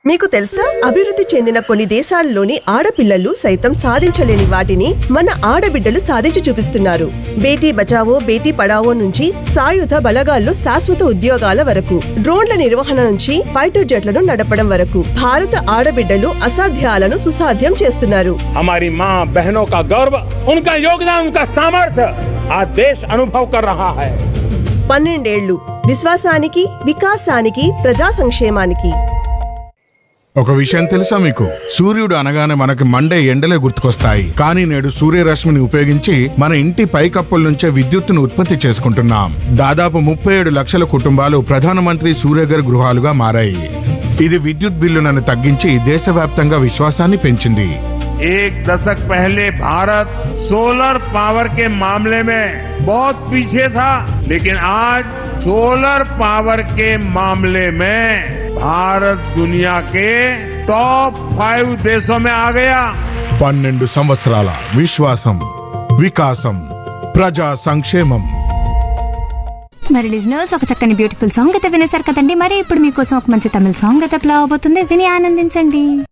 మీకు తెలుసా అభివృద్ధి చెందిన కొన్ని దేశాల్లోని ఆడపిల్లలు సైతం సాధించలేని వాటిని మన ఆడబిడ్డలు సాధించి చూపిస్తున్నారు బేటీ బచావో బేటీ పడావో నుంచి సాయుధ బలగాల్లో శాశ్వత ఉద్యోగాల వరకు డ్రోన్ల నిర్వహణ నుంచి ఫైటర్ జెట్లను నడపడం వరకు భారత ఆడబిడ్డలు అసాధ్యాలను సుసాధ్యం చేస్తున్నారు हमारी माँ बहनों का गौरव उनका योगदान उनका सामर्थ्य आज देश अनुभव कर रहा है పన్నెండేళ్లు విశ్వాసానికి వికాసానికి ప్రజా సంక్షేమానికి ఒక విషయం తెలుసా మీకు సూర్యుడు అనగానే మనకి మండే ఎండలే గుర్తుకొస్తాయి కానీ నేడు సూర్యరశ్మిని ఉపయోగించి మన ఇంటి పైకప్పుల నుంచే విద్యుత్తును ఉత్పత్తి చేసుకుంటున్నాం దాదాపు ముప్పై ఏడు లక్షల కుటుంబాలు ప్రధానమంత్రి సూర్యఘర్ గృహాలుగా మారాయి ఇది విద్యుత్ బిల్లులను తగ్గించి దేశవ్యాప్తంగా విశ్వాసాన్ని పెంచింది एक दशक पहले भारत सोलर पावर के मामले में बहुत पीछे था लेकिन आज सोलर पावर के मामले में भारत दुनिया के टॉप फाइव देशों में आ गया పన్నెండు సంవత్సరాల విశ్వాసం వికాసం ప్రజా సంక్షేమం మరి లిజనర్స్ ఒక చక్కని బ్యూటిఫుల్ సాంగ్ అయితే వినేశారు కదండి మరి ఇప్పుడు మీకోసం ఒక మంచి తమిళ సాంగ్ అయితే ప్లే అవబోతుంది విని ఆనందించండి